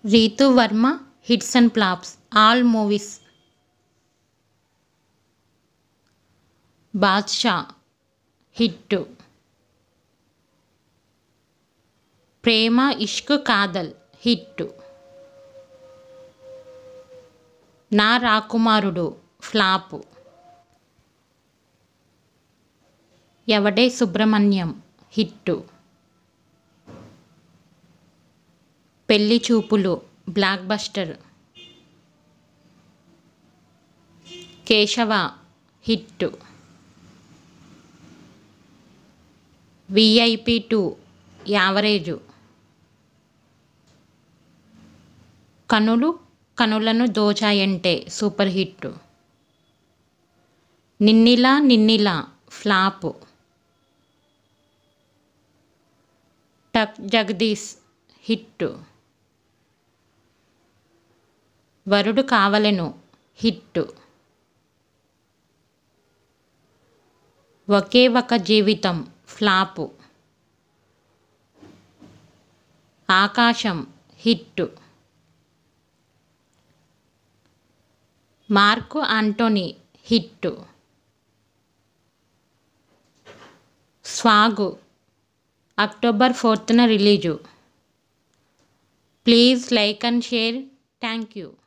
Ritu Varma hits and flops all movies Baadshah hit Prema Ishq Kaadhal hit Naa Rakumarudu flop Evade Subramanyam hit Pelli Choopulu blockbuster Keshava hit VIP two average Kanulu Kanulanu Dochayante super hit Ninnila Ninnila flop Tuck Jagadish hit వరుడు కావలెను hit ఒకే ఒక Jeevitham flop Aakasam hit Mark Antony hit swag October ఫోర్త్న release please like and share thank you